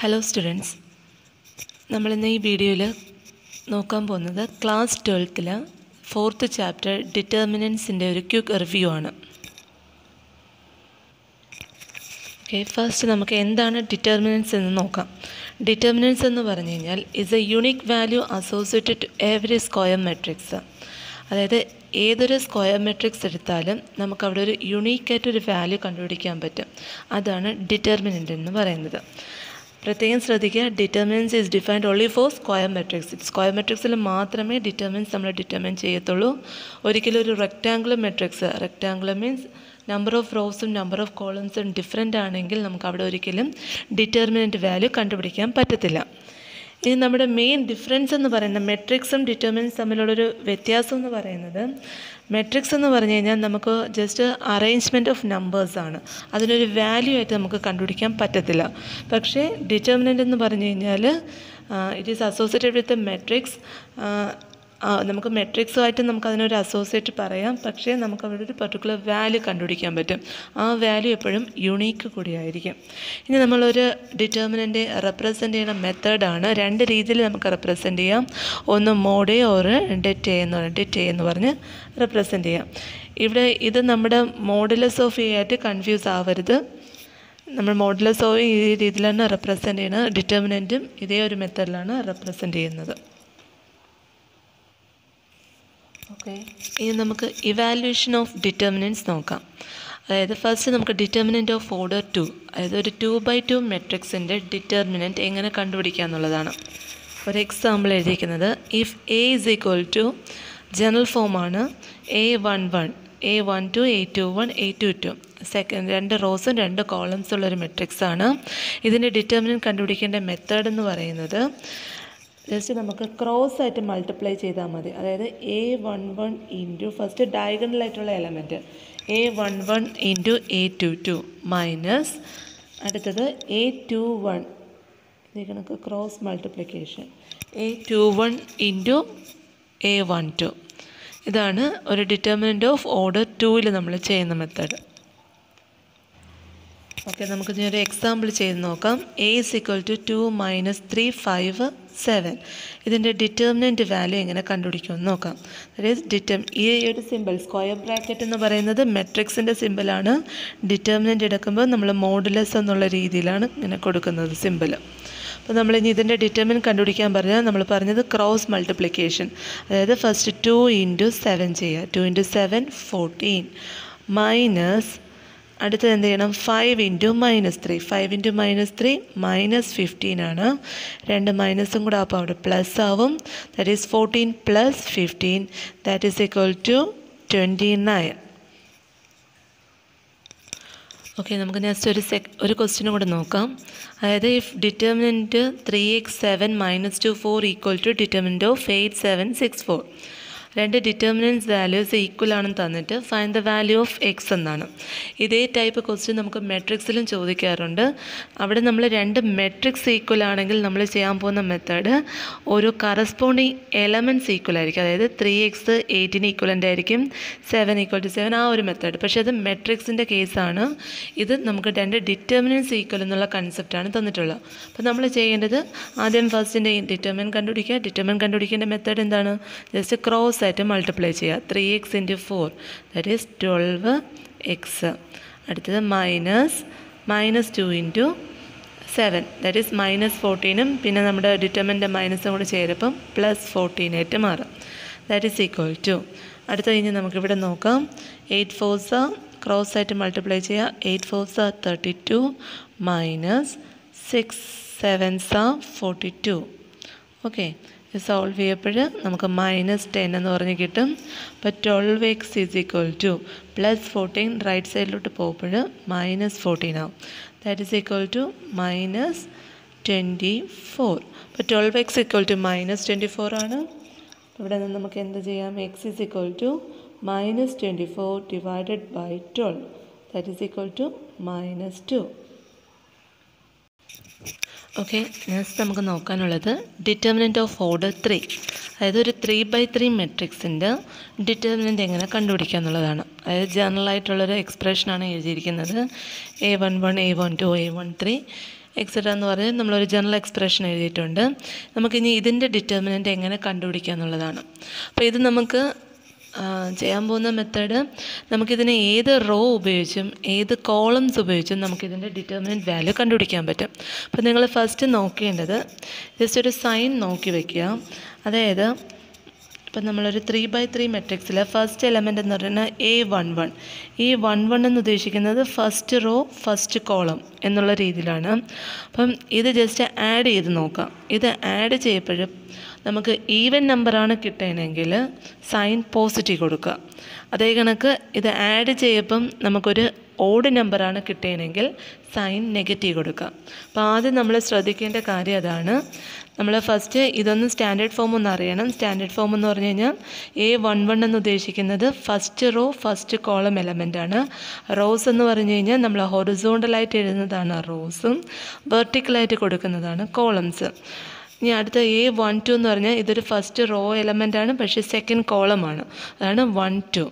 hello students നമ്മളിന്ന് ഈ വീഡിയോയിൽ നോക്കാൻ പോകുന്നത് ക്ലാസ് ട്വൽത്തിൽ ഫോർത്ത് ചാപ്റ്റർ ഡിറ്റർമിനൻസിൻ്റെ ഒരു ക്യുക്ക് റിവ്യൂ ആണ് ഓക്കെ ഫസ്റ്റ് നമുക്ക് എന്താണ് ഡിറ്റർമിനൻസ് എന്ന് നോക്കാം ഡിറ്റർമിനൻസ് എന്ന് പറഞ്ഞു കഴിഞ്ഞാൽ is a unique value associated to every square matrix അതായത് ഏതൊരു സ്ക്വയർ മെട്രിക്സ് എടുത്താലും നമുക്ക് അവിടെ ഒരു യുണീക്കായിട്ടൊരു വാല്യൂ കണ്ടുപിടിക്കാൻ പറ്റും അതാണ് ഡിറ്റർമിനൻ്റ് എന്ന് പറയുന്നത് പ്രത്യേകം ശ്രദ്ധിക്കുക determinants is defined only for square matrix square മെട്രിക്സിൽ മാത്രമേ ഡിറ്റർമിനൻസ് നമ്മൾ ഡിറ്റർമിൻ ചെയ്യത്തുള്ളൂ ഒരിക്കലും ഒരു rectangular matrix rectangular means number of റോസും നമ്പർ ഓഫ് കോളംസും ഡിഫറെൻ്റ് ആണെങ്കിൽ നമുക്ക് അവിടെ ഒരിക്കലും ഡിറ്റർമിനൻറ്റ് വാല്യൂ കണ്ടുപിടിക്കാൻ പറ്റത്തില്ല ഇനി നമ്മുടെ മെയിൻ ഡിഫറൻസ് എന്ന് പറയുന്നത് മെട്രിക്സും ഡിറ്റർമിനൻസ് തമ്മിലുള്ളൊരു വ്യത്യാസം എന്ന് പറയുന്നത് മെട്രിക്സ് എന്ന് പറഞ്ഞു കഴിഞ്ഞാൽ നമുക്ക് ജസ്റ്റ് അറേഞ്ച്മെൻറ്റ് ഓഫ് നമ്പേഴ്സാണ് അതിനൊരു വാല്യൂ ആയിട്ട് നമുക്ക് കണ്ടുപിടിക്കാൻ പറ്റത്തില്ല പക്ഷേ ഡിറ്റർമിനൻ്റ് എന്ന് പറഞ്ഞു കഴിഞ്ഞാൽ it is associated with matrix നമുക്ക് മെട്രിക്സുമായിട്ട് നമുക്ക് അതിനൊരു അസോസിയേറ്റ് പറയാം പക്ഷേ നമുക്ക് അവിടെ ഒരു പെർട്ടിക്കുലർ വാല്യൂ കണ്ടുപിടിക്കാൻ പറ്റും ആ വാല്യൂ എപ്പോഴും യുണീക്ക് കൂടിയായിരിക്കും ഇനി നമ്മളൊരു ഡിറ്റർമിനൻ്റ് റെപ്രസെൻ്റ് ചെയ്യുന്ന മെത്തേഡാണ് രണ്ട് രീതിയിൽ നമുക്ക് റെപ്രസെൻ്റ് ചെയ്യാം ഒന്ന് മോഡേ ഓർ ഡെറ്റ് എന്ന് പറഞ്ഞ് ഡെറ്റ് എന്ന് പറഞ്ഞ് റെപ്രസെൻ്റ് ചെയ്യാം ഇവിടെ ഇത് നമ്മുടെ മോഡുലസ് ഓഫ് എ ആയിട്ട് കൺഫ്യൂസ് ആവരുത് നമ്മൾ മോഡുലസ് ഓഫ് ഈ രീതിയിലാണ് റെപ്രസെൻ്റ് ചെയ്യുന്നത് ഡിറ്റർമിനൻറ്റും ഇതേ ഒരു മെത്തേഡിലാണ് റെപ്രസെൻ്റ് ചെയ്യുന്നത് ഓക്കെ ഇനി നമുക്ക് ഇവാലുവേഷൻ ഓഫ് ഡിറ്റർമിനൻസ് നോക്കാം അതായത് ഫസ്റ്റ് നമുക്ക് ഡിറ്റർമിനൻറ്റ് ഓഫ് ഓർഡർ ടു അതായത് ഒരു ടു ബൈ ടു മെട്രിക്സിൻ്റെ ഡിറ്റർമിനൻറ്റ് എങ്ങനെ കണ്ടുപിടിക്കുക എന്നുള്ളതാണ് ഒരു എക്സാമ്പിൾ എഴുതിയിരിക്കുന്നത് if A is equal to general ഫോമാണ് a one one a one two a two one a two two second രണ്ട് റോസും രണ്ട് കോളംസും ഉള്ളൊരു മെട്രിക്സ് ആണ് ഇതിൻ്റെ ഡിറ്റർമിനൻറ്റ് കണ്ടുപിടിക്കേണ്ട മെത്തേഡ് എന്ന് പറയുന്നത് ജസ്റ്റ് നമുക്ക് ക്രോസ് ആയിട്ട് മൾട്ടിപ്ലൈ ചെയ്താൽ മതി അതായത് a one one into first ഡയഗണലായിട്ടുള്ള element a one one into a two two minus അടുത്തത് എ ടു വൺ ഇത് കണക്ക് cross multiplication a two one into a one two ഇതാണ് ഒരു ഡിറ്റർമിനൻ്റ് ഓഫ് ഓർഡർ ടൂവിൽ നമ്മൾ ചെയ്യുന്ന മെത്തേഡ് ഓക്കെ നമുക്ക് ഇനി ഒരു എക്സാമ്പിൾ ചെയ്ത് നോക്കാം A is equal to two minus three five seven ഇതിൻ്റെ ഡിറ്റർമിനൻറ്റ് വാല്യൂ എങ്ങനെ കണ്ടുപിടിക്കുമെന്ന് നോക്കാം അതായത് ഡിറ്റം ഈ ഒരു സിമ്പിൾ സ്ക്വയർ ബ്രാക്കറ്റ് എന്ന് പറയുന്നത് മെട്രിക്സിൻ്റെ സിമ്പിളാണ് ഡിറ്റർമിനൻറ്റ് എടുക്കുമ്പോൾ നമ്മൾ മോഡുലസ് എന്നുള്ള രീതിയിലാണ് ഇങ്ങനെ കൊടുക്കുന്നത് സിമ്പിൾ അപ്പോൾ നമ്മളിനി ഇതിൻ്റെ ഡിറ്റർമിൻ കണ്ടുപിടിക്കാൻ പറഞ്ഞാൽ നമ്മൾ പറഞ്ഞത് ക്രോസ് മൾട്ടിപ്ലിക്കേഷൻ അതായത് ഫസ്റ്റ് ടു ഇൻറ്റു സെവൻ ചെയ്യുക two into seven fourteen minus അടുത്തത് എന്ത് ചെയ്യണം five into minus three five into minus three minus fifteen ആണ് രണ്ട് മൈനസും കൂടെ അപ്പോൾ അവിടെ പ്ലസ് ആവും that is fourteen plus fifteen that is equal to twenty nine okay നമുക്ക് നെക്സ്റ്റ് ഒരു സെക് ഒരു ക്വസ്റ്റിനും കൂടെ നോക്കാം അതായത് if determinant three x seven minus two four equal to determinant of eight seven six four രണ്ട് ഡിറ്റർമിനൻസ് വാല്യൂസ് ഈക്വൽ ആണെന്ന് തന്നിട്ട് find the value of x എന്നാണ് ഇതേ ടൈപ്പ് ക്വസ്റ്റ്യൻ നമുക്ക് മെട്രിക്സിലും ചോദിക്കാറുണ്ട് അവിടെ നമ്മൾ രണ്ട് മെട്രിക്സ് ഈക്വൽ ആണെങ്കിൽ നമ്മൾ ചെയ്യാൻ പോകുന്ന മെത്തേഡ് ഓരോ കറസ്പോണ്ടിങ് എലമെൻറ്റ്സ് ഈക്വൽ ആയിരിക്കും അതായത് ത്രീ എക്സ് എയ്റ്റിന് ഈക്വലൻ്റ് ആയിരിക്കും സെവൻ ഈക്വൽ ടു സെവൻ ആ ഒരു മെത്തേഡ് പക്ഷേ അത് മെട്രിക്സിൻ്റെ കേസാണ് ഇത് നമുക്ക് രണ്ട് ഡിറ്റർമിനൻസ് ഈക്വൽ എന്നുള്ള കൺസെപ്റ്റാണ് തന്നിട്ടുള്ളത് അപ്പോൾ നമ്മൾ ചെയ്യേണ്ടത് ആദ്യം ഫസ്റ്റിൻ്റെ ഡിറ്റർമിൻ കണ്ടുപിടിക്കുക ഡിറ്റർമിൻ കണ്ടുപിടിക്കേണ്ട മെത്തേഡ് എന്താണ് ജസ്റ്റ് ക്രോസ് ആയിട്ട് മൾട്ടിപ്ലൈ ചെയ്യുക three x into four that is twelve x അടുത്തത് minus minus two into seven that is minus ഫോർട്ടീനും പിന്നെ നമ്മുടെ ഡിറ്റർമിൻ്റെ മൈനസും കൂടെ ചേരുമ്പം പ്ലസ് ഫോർട്ടീനായിട്ട് മാറും ദാറ്റ് ഈസ് ഈക്വൽ ടു അടുത്ത കഴിഞ്ഞ് നമുക്കിവിടെ നോക്കാം എയ്റ്റ് ഫോർസ ക്രോസ് ആയിട്ട് മൾട്ടിപ്ലൈ ചെയ്യുക eight fours thirty two minus six sevens forty two okay solve ചെയ്യുമ്പോൾ നമുക്ക് മൈനസ് ടെൻ എന്ന് പറഞ്ഞ് കിട്ടും അപ്പോൾ twelve x is equal to plus fourteen right സൈഡിലോട്ട് പോകുമ്പോൾ മൈനസ് ഫോർട്ടീൻ ആവും that is equal to minus twenty four അപ്പോൾ twelve x equal to minus twenty four ആണ് ഇവിടെ നിന്ന് നമുക്ക് എന്ത് ചെയ്യാം x is equal to minus twenty four divided by twelve that is equal to minus two okay next നമുക്ക് നോക്കാനുള്ളത് determinant of order three അതായത് ഒരു ത്രീ ബൈ ത്രീ മെട്രിക്സിൻ്റെ ഡിറ്റർമിനൻ്റ് എങ്ങനെ കണ്ടുപിടിക്കുക എന്നുള്ളതാണ് അതായത് ജനറൽ ആയിട്ടുള്ളൊരു എക്സ്പ്രഷനാണ് എഴുതിയിരിക്കുന്നത് a one one a one two a one three etcetera എന്ന് പറഞ്ഞ് നമ്മളൊരു ജനറൽ എക്സ്പ്രഷൻ എഴുതിയിട്ടുണ്ട് നമുക്കിനി ഇതിൻ്റെ ഡിറ്റർമിനൻ്റ് എങ്ങനെ കണ്ടുപിടിക്കുക എന്നുള്ളതാണ് അപ്പോൾ ഇത് നമുക്ക് ആ, ചെയ്യാൻ പോകുന്ന മെത്തേഡ് നമുക്കിതിനെ ഏത് റോ ഉപയോഗിച്ചും ഏത് കോളംസ് ഉപയോഗിച്ചും നമുക്കിതിൻ്റെ ഡിറ്റർമിനൻറ്റ് വാല്യൂ കണ്ടുപിടിക്കാൻ പറ്റും അപ്പോൾ നിങ്ങൾ ഫസ്റ്റ് നോക്കേണ്ടത് ജസ്റ്റ് ഒരു സൈൻ നോക്കി വയ്ക്കുക അതായത് ഇപ്പം നമ്മളൊരു ത്രീ ബൈ ത്രീ മെട്രിക്സിൽ ഫസ്റ്റ് എലമെൻ്റ് എന്ന് പറയുന്നത് എ വൺ വൺ ഈ വൺ വൺ എന്ന് ഉദ്ദേശിക്കുന്നത് ഫസ്റ്റ് റോ ഫസ്റ്റ് കോളം എന്നുള്ള രീതിയിലാണ് അപ്പം ഇത് ജസ്റ്റ് ആഡ് ചെയ്ത് നോക്കാം ഇത് ആഡ് ചെയ്യപ്പോഴും നമുക്ക് ഈവൻ നമ്പറാണ് കിട്ടണമെങ്കിൽ സൈൻ പോസിറ്റീവ് കൊടുക്കുക അതേ കണക്ക് ഇത് ആഡ് ചെയ്യപ്പം നമുക്കൊരു ഓഡ് നമ്പറാണ് കിട്ടണമെങ്കിൽ സൈൻ നെഗറ്റീവ് കൊടുക്കുക അപ്പോൾ ആദ്യം നമ്മൾ ശ്രദ്ധിക്കേണ്ട കാര്യം അതാണ് നമ്മൾ ഫസ്റ്റ് ഇതൊന്ന് സ്റ്റാൻഡേർഡ് ഫോം ഒന്ന് അറിയണം സ്റ്റാൻഡേർഡ് ഫോം എന്ന് പറഞ്ഞു കഴിഞ്ഞാൽ എ വൺ വൺ എന്ന് ഉദ്ദേശിക്കുന്നത് first row first column element ആണ് റോസ് എന്ന് പറഞ്ഞു കഴിഞ്ഞാൽ നമ്മൾ ഹൊറിസോണ്ടലായിട്ട് എഴുതുന്നതാണ് റോസും വെർട്ടിക്കലായിട്ട് കൊടുക്കുന്നതാണ് കോളംസ് ഇനി അടുത്ത എ വൺ ടു എന്ന് പറഞ്ഞാൽ ഇതൊരു ഫസ്റ്റ് റോ എലമെൻ്റ് ആണ് പക്ഷേ സെക്കൻഡ് കോളമാണ് അതാണ് വൺ ടു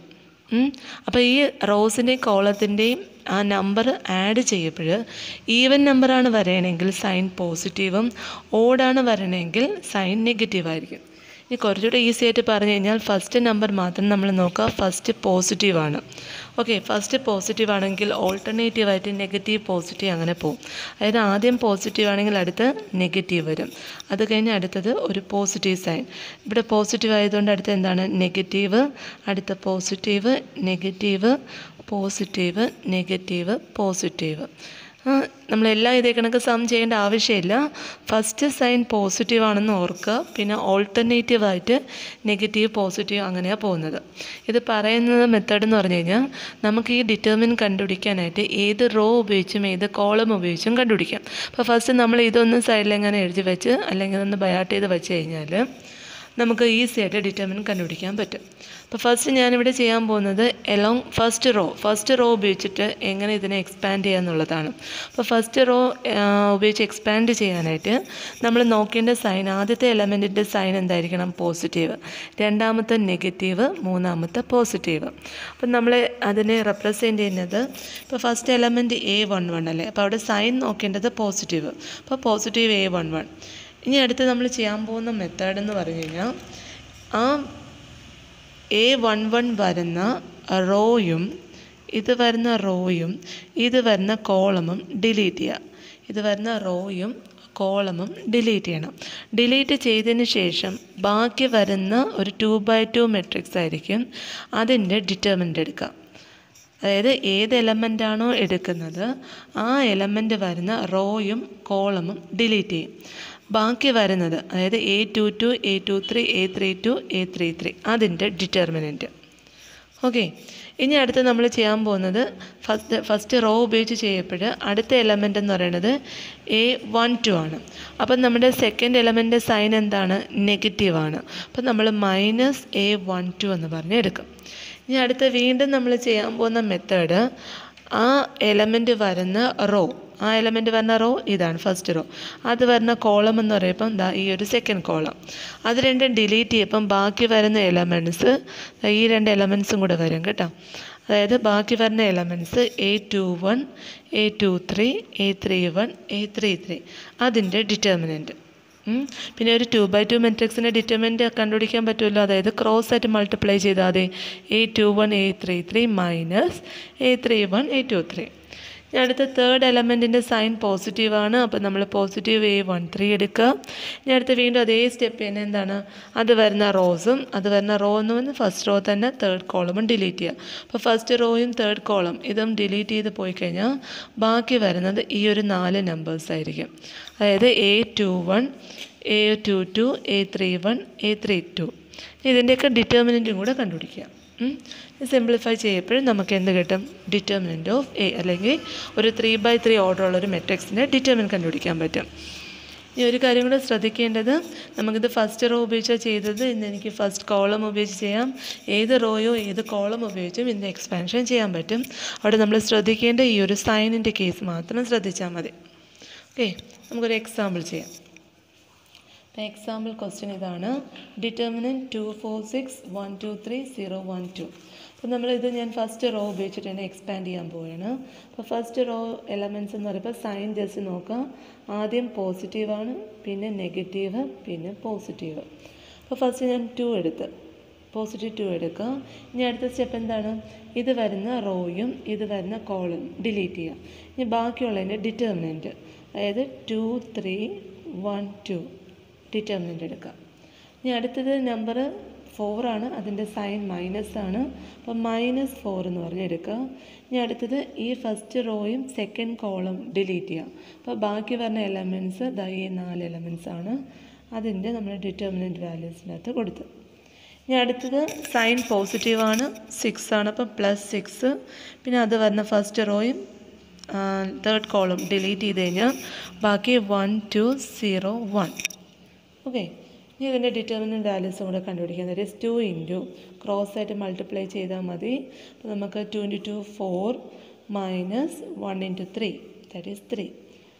അപ്പോൾ ഈ റോസിൻ്റെയും കോളത്തിൻ്റെയും ആ നമ്പർ ആഡ് ചെയ്യപ്പോൾ ഈവൻ നമ്പറാണ് വരണമെങ്കിൽ സൈൻ പോസിറ്റീവും ഓടാണ് വരണമെങ്കിൽ സൈൻ നെഗറ്റീവ് ആയിരിക്കും ഇനി കുറച്ചുകൂടെ ഈസി ആയിട്ട് പറഞ്ഞു കഴിഞ്ഞാൽ ഫസ്റ്റ് നമ്പർ മാത്രം നമ്മൾ നോക്കുക ഫസ്റ്റ് പോസിറ്റീവാണ് ഓക്കെ ഫസ്റ്റ് പോസിറ്റീവ് ആണെങ്കിൽ ഓൾട്ടർനേറ്റീവ് ആയിട്ട് നെഗറ്റീവ് പോസിറ്റീവ് അങ്ങനെ പോകും അതായത് ആദ്യം പോസിറ്റീവ് ആണെങ്കിൽ അടുത്ത് നെഗറ്റീവ് വരും അത് കഴിഞ്ഞ് അടുത്തത് ഒരു പോസിറ്റീവ് സൈൻ ഇവിടെ പോസിറ്റീവ് ആയതുകൊണ്ട് അടുത്ത് എന്താണ് നെഗറ്റീവ് അടുത്ത positive negative positive negative positive നമ്മളെല്ലാം ഇതേ കണക്ക് സം ചെയ്യേണ്ട ആവശ്യമില്ല ഫസ്റ്റ് സൈൻ പോസിറ്റീവ് ആണെന്ന് ഓർക്കുക പിന്നെ ഓൾട്ടർനേറ്റീവ് ആയിട്ട് നെഗറ്റീവ് പോസിറ്റീവ് അങ്ങനെയാണ് പോകുന്നത് ഇത് പറയുന്നത് മെത്തേഡ് എന്ന് പറഞ്ഞു കഴിഞ്ഞാൽ നമുക്ക് ഈ ഡിറ്റർമിൻ കണ്ടുപിടിക്കാനായിട്ട് ഏത് റോ ഉപയോഗിച്ചും ഏത് കോളം ഉപയോഗിച്ചും കണ്ടുപിടിക്കാം അപ്പോൾ ഫസ്റ്റ് നമ്മൾ ഇതൊന്ന് സൈഡിൽ എങ്ങനെ എഴുതി വെച്ച് അല്ലെങ്കിൽ ഒന്ന് ബയാട്ട് ചെയ്ത് വെച്ച് കഴിഞ്ഞാൽ നമുക്ക് ഈസി ആയിട്ട് ഡിറ്റർമിൻ കണ്ടുപിടിക്കാൻ പറ്റും അപ്പോൾ ഫസ്റ്റ് ഞാനിവിടെ ചെയ്യാൻ പോകുന്നത് along first row first row ഉപയോഗിച്ചിട്ട് എങ്ങനെ ഇതിനെ എക്സ്പാൻഡ് ചെയ്യുക എന്നുള്ളതാണ് അപ്പോൾ ഫസ്റ്റ് റോ ഉപയോഗിച്ച് എക്സ്പാൻഡ് ചെയ്യാനായിട്ട് നമ്മൾ നോക്കേണ്ട സൈൻ ആദ്യത്തെ എലമെൻറ്റിൻ്റെ സൈൻ എന്തായിരിക്കണം പോസിറ്റീവ് രണ്ടാമത്തെ നെഗറ്റീവ് മൂന്നാമത്തെ പോസിറ്റീവ് അപ്പം നമ്മൾ അതിനെ റെപ്രസെൻറ്റ് ചെയ്യുന്നത് ഇപ്പോൾ first element a one one അല്ലേ അപ്പോൾ അവിടെ സൈൻ നോക്കേണ്ടത് പോസിറ്റീവ് അപ്പോൾ പോസിറ്റീവ് എ വൺ വൺ ഇനി അടുത്ത് നമ്മൾ ചെയ്യാൻ പോകുന്ന മെത്തേഡ് എന്ന് പറഞ്ഞു കഴിഞ്ഞാൽ ആ എ വൺ വൺ വരുന്ന റോയും ഇത് വരുന്ന റോയും ഇത് വരുന്ന കോളമും ഡിലീറ്റ് ചെയ്യുക ഇത് വരുന്ന റോയും കോളമും ഡിലീറ്റ് ചെയ്യണം ഡിലീറ്റ് ചെയ്തതിന് ശേഷം ബാക്കി വരുന്ന ഒരു ടു ബൈ ടു മെട്രിക്സ് ആയിരിക്കും അതിൻ്റെ ഡിറ്റർമിൻ്റ് എടുക്കുക അതായത് ഏത് എലമെൻ്റ് ആണോ എടുക്കുന്നത് ആ എലമെൻ്റ് വരുന്ന റോയും കോളമും ഡിലീറ്റ് ചെയ്യും ബാക്കി വരുന്നത് അതായത് a two two a two three a three two a three three അതിൻ്റെ ഡിറ്റർമിനൻറ്റ് ഓക്കെ ഇനി അടുത്ത് നമ്മൾ ചെയ്യാൻ പോകുന്നത് ഫസ്റ്റ് ഫസ്റ്റ് റോ ഉപയോഗിച്ച് ചെയ്യപ്പോൾ അടുത്ത എലമെൻ്റ് എന്ന് പറയുന്നത് എ വൺ ടു ആണ് അപ്പം നമ്മുടെ സെക്കൻഡ് എലമെൻ്റ് സൈൻ എന്താണ് നെഗറ്റീവാണ് അപ്പം നമ്മൾ മൈനസ് എ വൺ ടു എന്ന് പറഞ്ഞ് എടുക്കും ഇനി അടുത്ത വീണ്ടും നമ്മൾ ചെയ്യാൻ പോകുന്ന മെത്തേഡ് ആ എലമെൻ്റ് വരുന്ന റോ ആ എലമെൻ്റ് വരുന്ന റോ ഇതാണ് ഫസ്റ്റ് റോ അത് വരുന്ന കോളം എന്ന് പറയുമ്പം ദാ ഈ ഒരു സെക്കൻഡ് കോളം അത് രണ്ടും ഡിലീറ്റ് ചെയ്യുമ്പം ബാക്കി വരുന്ന എലമെൻറ്റ്സ് ഈ രണ്ട് എലമെൻറ്റ്സും കൂടെ വരും കേട്ടോ അതായത് ബാക്കി വരുന്ന elements a two one a two three a three one a three three അതിൻ്റെ ഡിറ്റർമിനൻറ്റ് പിന്നെ ഒരു ടു ബൈ ടു മെട്രിക്സിൻ്റെ ഡിറ്റർമിനൻ്റ് കണ്ടുപിടിക്കാൻ പറ്റുമല്ലോ അതായത് ക്രോസ് ആയിട്ട് മൾട്ടിപ്ലൈ ചെയ്താൽ മതി a two one a three three minus a three one a two three ഇനി അടുത്ത തേർഡ് എലമെൻറ്റിൻ്റെ സൈൻ പോസിറ്റീവാണ് അപ്പോൾ നമ്മൾ പോസിറ്റീവ് എ വൺ ത്രീ എടുക്കുക ഇനി അടുത്ത് വീണ്ടും അതേ സ്റ്റെപ്പ് തന്നെ എന്താണ് അത് വരുന്ന റോസും അത് വരുന്ന റോ എന്ന് പറഞ്ഞാൽ ഫസ്റ്റ് റോ തന്നെ തേർഡ് കോളമും ഡിലീറ്റ് ചെയ്യുക അപ്പോൾ ഫസ്റ്റ് റോയും തേർഡ് കോളം ഇതും ഡിലീറ്റ് ചെയ്ത് പോയി കഴിഞ്ഞാൽ ബാക്കി വരുന്നത് ഈ ഒരു നാല് നമ്പേഴ്സ് ആയിരിക്കും അതായത് a two one a two two a three one a three two ഇതിൻ്റെയൊക്കെ ഡിറ്റർമിനൻറ്റും കൂടെ കണ്ടുപിടിക്കുക സിംപ്ലിഫൈ ചെയ്യപ്പോഴും നമുക്ക് എന്ത് കിട്ടും ഡിറ്റർമിനൻ്റ് ഓഫ് എ അല്ലെങ്കിൽ ഒരു ത്രീ ബൈ ത്രീ ഓർഡർ ഉള്ള ഒരു മെട്രിക്സിൻ്റെ ഡിറ്റർമിൻ കണ്ടുപിടിക്കാൻ പറ്റും ഇനി ഒരു കാര്യം കൂടെ ശ്രദ്ധിക്കേണ്ടത് നമുക്കിത് ഫസ്റ്റ് റോ ഉപയോഗിച്ചാണ് ചെയ്തത് ഇന്ന് എനിക്ക് ഫസ്റ്റ് കോളം ഉപയോഗിച്ച് ചെയ്യാം ഏത് റോയോ ഏത് കോളം ഉപയോഗിച്ചും ഇതിൻ്റെ എക്സ്പാൻഷൻ ചെയ്യാൻ പറ്റും അവിടെ നമ്മൾ ശ്രദ്ധിക്കേണ്ട ഈ ഒരു സൈനിൻ്റെ കേസ് മാത്രം ശ്രദ്ധിച്ചാൽ മതി ഓക്കെ നമുക്കൊരു എക്സാമ്പിൾ ചെയ്യാം അപ്പോൾ എക്സാമ്പിൾ ക്വസ്റ്റ്യൻ ഇതാണ് determinant two four six one two three zero one two അപ്പോൾ നമ്മളിത് ഞാൻ ഫസ്റ്റ് റോ ഉപയോഗിച്ചിട്ട് തന്നെ എക്സ്പാൻഡ് ചെയ്യാൻ പോവുകയാണ് അപ്പോൾ ഫസ്റ്റ് റോ എലമെൻറ്റ്സ് എന്ന് പറയുമ്പോൾ സൈൻ ജസ്റ്റ് നോക്കാം ആദ്യം പോസിറ്റീവാണ് പിന്നെ നെഗറ്റീവ് പിന്നെ പോസിറ്റീവ് അപ്പോൾ ഫസ്റ്റ് ഞാൻ ടു എടുത്ത് പോസിറ്റീവ് ടു എടുക്കുക ഇനി അടുത്ത സ്റ്റെപ്പ് എന്താണ് ഇത് വരുന്ന റോയും ഇത് വരുന്ന കോളും ഡിലീറ്റ് ചെയ്യുക ഇനി ബാക്കിയുള്ളതിൻ്റെ ഡിറ്റർമിനൻറ്റ് അതായത് two three one two determinant എടുക്കുക ഇനി അടുത്തത് നമ്പർ ഫോറാണ് അതിൻ്റെ സൈൻ മൈനസ് ആണ് അപ്പോൾ മൈനസ് ഫോർ എന്ന് പറഞ്ഞ് എടുക്കുക ഇനി അടുത്തത് ഈ ഫസ്റ്റ് റോയും സെക്കൻഡ് കോളം ഡിലീറ്റ് ചെയ്യുക അപ്പോൾ ബാക്കി വരുന്ന എലമെൻറ്റ്സ് ദാ ഈ നാല് എലമെൻറ്റ്സ് ആണ് അതിൻ്റെ നമ്മൾ ഡിറ്റർമിനൻറ്റ് വാല്യൂസിനകത്ത് കൊടുത്തു ഇനി അടുത്തത് സൈൻ പോസിറ്റീവാണ് സിക്സ് ആണ് അപ്പം പ്ലസ് സിക്സ് പിന്നെ അത് വരുന്ന ഫസ്റ്റ് റോയും തേർഡ് കോളം ഡിലീറ്റ് ചെയ്ത് കഴിഞ്ഞാൽ ബാക്കി one two zero one okay ഇനി ഇതിൻ്റെ ഡിറ്റർമിനൻ്റ് വാല്യൂസും കൂടെ കണ്ടുപിടിക്കാൻ that is two into cross ആയിട്ട് മൾട്ടിപ്ലൈ ചെയ്താൽ മതി അപ്പോൾ നമുക്ക് two into two four minus one into three that is three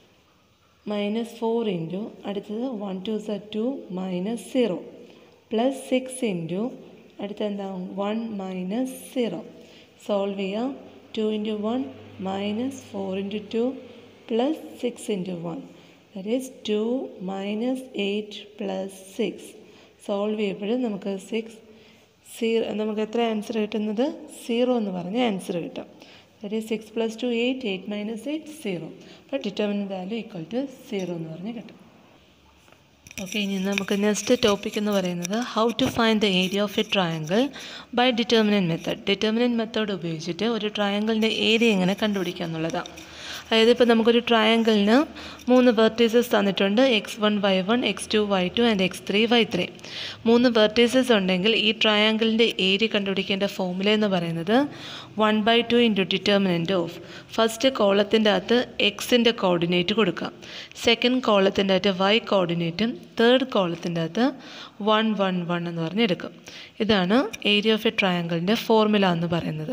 minus four into അടുത്തത് വൺ ടു സ two minus zero plus six into അടുത്ത എന്താ വൺ മൈനസ് സീറോ സോൾവ് ചെയ്യാം two into one minus four into two plus six into one that is two minus eight plus six solve ചെയ്യുമ്പോൾ നമുക്ക് six zero നമുക്ക് എത്ര answer കിട്ടുന്നത് zero എന്ന് പറഞ്ഞ ആൻസർ കിട്ടും that is six plus two eight eight minus eight zero അപ്പോൾ determinant value equal to zero എന്ന് പറഞ്ഞ് കിട്ടും ഓക്കെ ഇനി നമുക്ക് നെക്സ്റ്റ് ടോപ്പിക് എന്ന് പറയുന്നത് how to find the area of a triangle by determinant method determinant method ഉപയോഗിച്ചിട്ട് ഒരു ട്രയാങ്കിളിൻ്റെ ഏരിയ എങ്ങനെ കണ്ടുപിടിക്കുക എന്നുള്ളതാണ് അതായത് ഇപ്പോൾ നമുക്കൊരു ട്രയാങ്കിളിന് മൂന്ന് വെർട്ടീസസ് തന്നിട്ടുണ്ട് x one y one x two y two and x three y three മൂന്ന് വെർട്ടീസസ് ഉണ്ടെങ്കിൽ ഈ ട്രയാങ്കിളിൻ്റെ ഏരിയ കണ്ടുപിടിക്കേണ്ട ഫോമുല എന്ന് പറയുന്നത് one by two into determinant of first കോളത്തിൻ്റെ അകത്ത് എക്സിൻ്റെ കോർഡിനേറ്റ് കൊടുക്കാം സെക്കൻഡ് കോളത്തിൻ്റെ അകത്ത് വൈ കോർഡിനേറ്റും തേർഡ് കോളത്തിൻ്റെ അകത്ത് വൺ വൺ വൺ എന്ന് പറഞ്ഞെടുക്കും ഇതാണ് ഏരിയ ഓഫ് എ ട്രയാങ്കിളിൻ്റെ ഫോർമുല എന്ന് പറയുന്നത്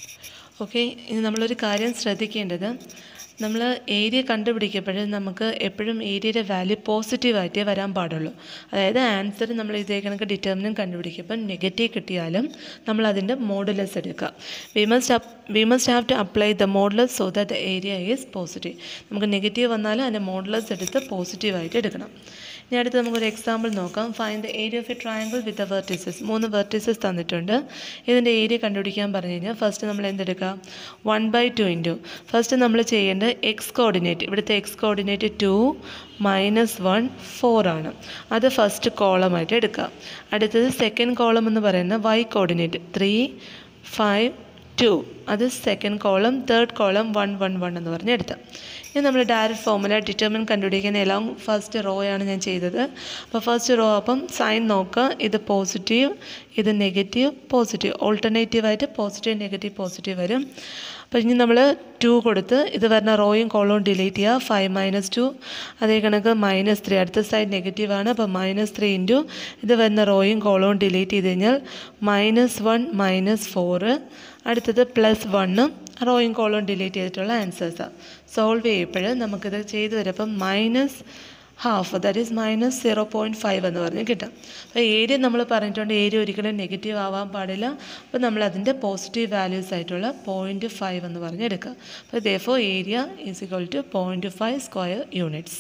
ഓക്കെ ഇനി നമ്മളൊരു കാര്യം ശ്രദ്ധിക്കേണ്ടത് നമ്മൾ ഏരിയ കണ്ടുപിടിക്കുമ്പോൾ നമുക്ക് എപ്പോഴും ഏരിയയുടെ വാല്യൂ പോസിറ്റീവായിട്ടേ വരാൻ പാടുള്ളൂ അതായത് ആൻസർ നമ്മൾ ഇതേ കണക്ക് ഡിറ്റർമിനൻ കണ്ടുപിടിക്കുമ്പോൾ നെഗറ്റീവ് കിട്ടിയാലും നമ്മൾ അതിൻ്റെ മോഡുലസ് എടുക്കുക we must we must have to apply the modulus so that the area is positive നമുക്ക് നെഗറ്റീവ് വന്നാലും അതിൻ്റെ മോഡുലസ് എടുത്ത് പോസിറ്റീവായിട്ട് എടുക്കണം ഇനി അടുത്ത് നമുക്കൊരു എക്സാമ്പിൾ നോക്കാം find the area of a triangle with the vertices മൂന്ന് വെർട്ടിസസ് തന്നിട്ടുണ്ട് ഇതിൻ്റെ ഏരിയ കണ്ടുപിടിക്കാൻ പറഞ്ഞു കഴിഞ്ഞാൽ ഫസ്റ്റ് നമ്മൾ എന്തെടുക്കുക one by two into first നമ്മൾ ചെയ്യേണ്ടത് എക്സ് കോർഡിനേറ്റ് ഇവിടുത്തെ x coordinate two minus one four ആണ് അത് ഫസ്റ്റ് കോളമായിട്ട് എടുക്കുക അടുത്തത് സെക്കൻഡ് കോളം എന്ന് പറയുന്നത് y coordinate three five two അത് second column third column one one one എന്ന് പറഞ്ഞ് എടുത്താൽ ഇനി നമ്മൾ ഡയറക്റ്റ് ഫോമുല ഡിറ്റർമിൻ കണ്ടുപിടിക്കുന്ന എല്ലാം ഫസ്റ്റ് റോ ആണ് ഞാൻ ചെയ്തത് അപ്പോൾ ഫസ്റ്റ് റോ അപ്പം സൈൻ നോക്കുക ഇത് പോസിറ്റീവ് ഇത് നെഗറ്റീവ് പോസിറ്റീവ് ഓൾട്ടർനേറ്റീവായിട്ട് പോസിറ്റീവ് നെഗറ്റീവ് പോസിറ്റീവ് വരും അപ്പോൾ ഇനി നമ്മൾ ടു കൊടുത്ത് ഇത് വരുന്ന റോയും കോളവും ഡിലീറ്റ് ചെയ്യുക ഫൈവ് മൈനസ് ടു അതേ കണക്ക് മൈനസ് ത്രീ അടുത്ത സൈഡ് നെഗറ്റീവ് ആണ് അപ്പോൾ മൈനസ് ത്രീ ഇൻറ്റു ഇത് വരുന്ന റോയും കോളവും ഡിലീറ്റ് ചെയ്ത് കഴിഞ്ഞാൽ മൈനസ് വൺ മൈനസ് ഫോറ് അടുത്തത് പ്ലസ് വണ്ണും റോയും കോളവും ഡിലീറ്റ് ചെയ്തിട്ടുള്ള ആൻസേഴ്സാണ് സോൾവ് ചെയ്യുമ്പോൾ നമുക്കിത് ചെയ്ത് വരുമ്പം minus half that is minus zero point five എന്ന് പറഞ്ഞ് കിട്ടും അപ്പോൾ ഏരിയ നമ്മൾ പറഞ്ഞിട്ടുണ്ട് ഏരിയ ഒരിക്കലും നെഗറ്റീവ് ആവാൻ പാടില്ല അപ്പോൾ നമ്മൾ അതിൻ്റെ പോസിറ്റീവ് വാല്യൂസ് ആയിട്ടുള്ള പോയിൻറ്റ് ഫൈവ് എന്ന് പറഞ്ഞ് എടുക്കുക അപ്പോൾ though area is equal to point five square units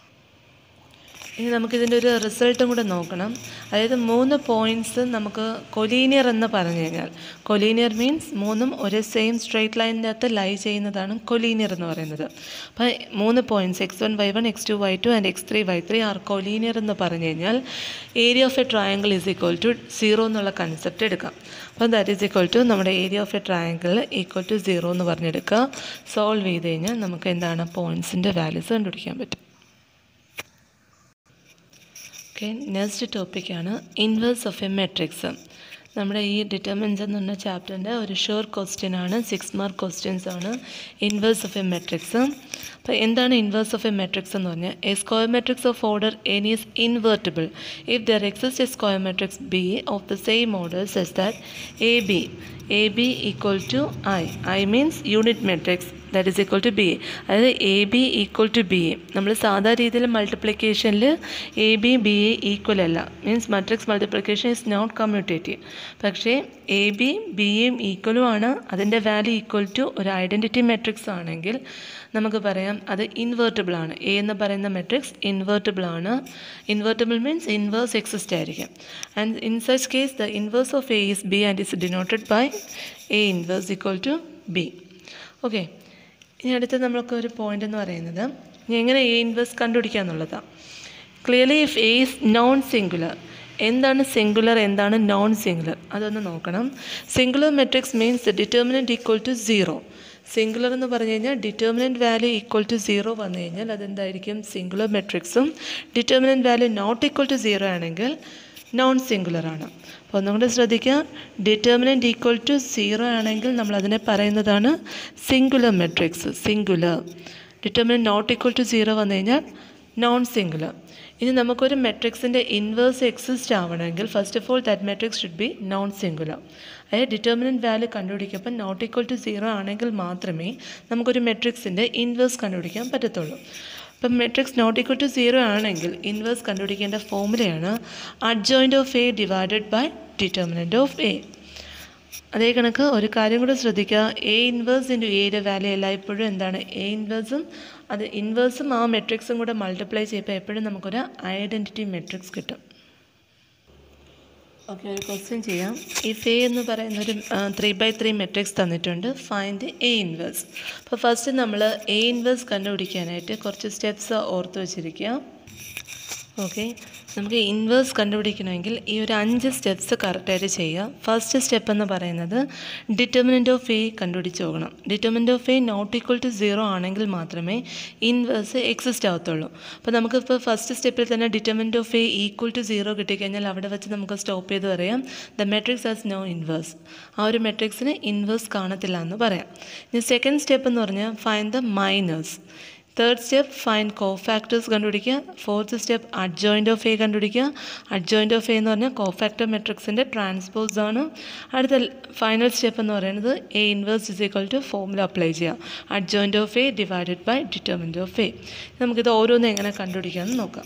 ഇനി നമുക്കിതിൻ്റെ ഒരു റിസൾട്ടും കൂടെ നോക്കണം അതായത് മൂന്ന് പോയിൻറ്റ്സ് നമുക്ക് കൊലീനിയർ എന്ന് പറഞ്ഞു കഴിഞ്ഞാൽ കൊലീനിയർ മീൻസ് മൂന്നും ഒരു സെയിം സ്ട്രെയിറ്റ് ലൈനിൻ്റെ അകത്ത് ലൈ ചെയ്യുന്നതാണ് കൊലീനിയർ എന്ന് പറയുന്നത് അപ്പോൾ മൂന്ന് points x one y one x two y two and x three y three are collinear എന്ന് പറഞ്ഞു കഴിഞ്ഞാൽ area of a triangle is equal to zero എന്നുള്ള കൺസെപ്റ്റ് എടുക്കാം അപ്പോൾ ദാറ്റ് ഈസ് ഈക്വൽ ടു നമ്മുടെ area of a triangle equal to zero എന്ന് പറഞ്ഞെടുക്കുക solve ചെയ്ത് കഴിഞ്ഞാൽ നമുക്ക് എന്താണ് പോയിൻറ്റ്സിൻ്റെ വാല്യൂസ് കണ്ടുപിടിക്കാൻ പറ്റും ഓക്കെ നെക്സ്റ്റ് ടോപ്പിക്കാണ് ഇൻവേഴ്സ് ഓഫ് എ മെട്രിക്സ് നമ്മുടെ ഈ ഡിറ്റർമിൻസ് എന്ന് പറഞ്ഞ ചാപ്റ്ററിൻ്റെ ഒരു ഷുവർ ക്വസ്റ്റ്യൻ ആണ് സിക്സ് മാർക്ക് ക്വസ്റ്റ്യൻസ് ആണ് ഇൻവേഴ്സ് ഓഫ് എ മെട്രിക്സ് അപ്പോൾ എന്താണ് ഇൻവേഴ്സ് ഓഫ് എ മെട്രിക്സ് എന്ന് പറഞ്ഞാൽ a square matrix of order n is invertible if there exist a square matrix B of the same order such that A B A B equal to I I means unit matrix that is equal to B A അതായത് A B equal to B A നമ്മൾ സാധാ രീതിയിൽ മൾട്ടിപ്ലിക്കേഷനിൽ A B B A equal അല്ല means matrix multiplication is not commutative പക്ഷേ A B B എയും ഈക്വലും ആണ് അതിൻ്റെ വാല്യൂ ഈക്വൽ ടു ഒരു ഐഡൻറ്റിറ്റി മെട്രിക്സ് ആണെങ്കിൽ നമുക്ക് പറയാം അത് ഇൻവേർട്ടബിൾ ആണ് എ എന്ന് പറയുന്ന മെട്രിക്സ് ഇൻവേർട്ടബിൾ ആണ് ഇൻവേർട്ടബിൾ മീൻസ് ഇൻവേഴ്സ് എക്സിസ്റ്റ് ആയിരിക്കും and in such case the inverse of A is B and is denoted by A inverse equal to B okay ഇനി അടുത്ത നമ്മൾക്ക് ഒരു പോയിന്റ് എന്ന് പറയുന്നത് ഇനി എങ്ങനെ എ ഇൻവേഴ്സ് കണ്ടുപിടിക്കുക എന്നുള്ളതാണ് clearly if A is non singular എന്താണ് സിംഗുലർ എന്താണ് നോൺ സിംഗുലർ അതൊന്ന് നോക്കണം singular matrix means determinant equal to zero singular എന്ന് പറഞ്ഞു കഴിഞ്ഞാൽ determinant value equal to zero വന്നു കഴിഞ്ഞാൽ അതെന്തായിരിക്കും സിംഗുലർ മെട്രിക്സും determinant value not equal to zero ആണെങ്കിൽ നോൺ സിംഗുലർ ആണ് അപ്പോൾ ഒന്നും കൂടെ ശ്രദ്ധിക്കുക ഡിറ്റർമിനൻറ്റ് ഈക്വൽ ടു സീറോ ആണെങ്കിൽ നമ്മൾ അതിനെ പറയുന്നതാണ് singular matrix singular determinant not equal to zero വന്നു കഴിഞ്ഞാൽ നോൺ സിംഗുലർ ഇനി നമുക്കൊരു മെട്രിക്സിൻ്റെ ഇൻവേഴ്സ് എക്സിസ്റ്റ് ആവണമെങ്കിൽ first of all that matrix should be non singular അതായത് ഡിറ്റർമിനൻറ്റ് വാല്യൂ കണ്ടുപിടിക്കുമ്പോൾ നോട്ട് ഈക്വൽ ടു സീറോ ആണെങ്കിൽ മാത്രമേ നമുക്കൊരു മെട്രിക്സിൻ്റെ ഇൻവേഴ്സ് കണ്ടുപിടിക്കാൻ പറ്റത്തുള്ളൂ അപ്പം matrix not equal to zero ആണെങ്കിൽ ഇൻവേഴ്സ് കണ്ടുപിടിക്കേണ്ട ഫോമുലയാണ് adjoint of A divided by determinant of A അതേ കണക്ക് ഒരു കാര്യം കൂടെ ശ്രദ്ധിക്കുക എ ഇൻവേഴ്സ് ഇൻറ്റു എയുടെ വാല്യൂ എല്ലായ്പ്പോഴും എന്താണ് എ ഇൻവേഴ്സും അത് ഇൻവേഴ്സും ആ മെട്രിക്സും കൂടെ മൾട്ടിപ്ലൈ ചെയ്യുമ്പോൾ എപ്പോഴും നമുക്കൊരു ഐഡൻറ്റിറ്റി മെട്രിക്സ് കിട്ടും ഓക്കെ ഒരു ക്വസ്റ്റ്യൻ ചെയ്യാം ഇഫ് എ എന്ന് പറയുന്ന ഒരു ത്രീ ബൈ ത്രീ മെട്രിക്സ് തന്നിട്ടുണ്ട് ഫൈൻഡ് എ ഇൻവേഴ്സ് അപ്പോൾ ഫസ്റ്റ് നമ്മൾ എ ഇൻവേഴ്സ് കണ്ടുപിടിക്കാനായിട്ട് കുറച്ച് സ്റ്റെപ്സ് ഓർത്ത് വെച്ചിരിക്കുക ഓക്കെ നമുക്ക് ഇൻവേഴ്സ് കണ്ടുപിടിക്കണമെങ്കിൽ ഈ ഒരു അഞ്ച് സ്റ്റെപ്സ് കറക്റ്റായിട്ട് ചെയ്യുക ഫസ്റ്റ് സ്റ്റെപ്പ് എന്ന് പറയുന്നത് ഡിറ്റർമിനൻ്റ് ഓഫ് എ കണ്ടുപിടിച്ച് പോകണം determinant of A not equal to zero ആണെങ്കിൽ മാത്രമേ ഇൻവേഴ്സ് എക്സിസ്റ്റ് ആവത്തുള്ളൂ അപ്പോൾ നമുക്കിപ്പോൾ ഫസ്റ്റ് സ്റ്റെപ്പിൽ തന്നെ determinant of A equal to zero കിട്ടിക്കഴിഞ്ഞാൽ അവിടെ വെച്ച് നമുക്ക് സ്റ്റോപ്പ് ചെയ്ത് പറയാം the matrix has no inverse ആ ഒരു മെട്രിക്സിന് ഇൻവേഴ്സ് കാണത്തില്ല എന്ന് പറയാം ഇനി സെക്കൻഡ് സ്റ്റെപ്പ് എന്ന് പറഞ്ഞാൽ find the minors third step find cofactors കണ്ടുപിടിക്കുക fourth step adjoint of A കണ്ടുപിടിക്കുക അഡ്ജോയിൻ്റ് ഓഫ് എ എന്ന് പറഞ്ഞാൽ കോ ഫാക്ടർ മെട്രിക്സിൻ്റെ ട്രാൻസ്പോസ് ആണ് അടുത്ത ഫൈനൽ സ്റ്റെപ്പ് എന്ന് പറയുന്നത് A inverse is equal to formula apply ചെയ്യുക adjoint of A divided by determinant of A നമുക്കിത് ഓരോന്ന് എങ്ങനെ കണ്ടുപിടിക്കാമെന്ന് നോക്കാം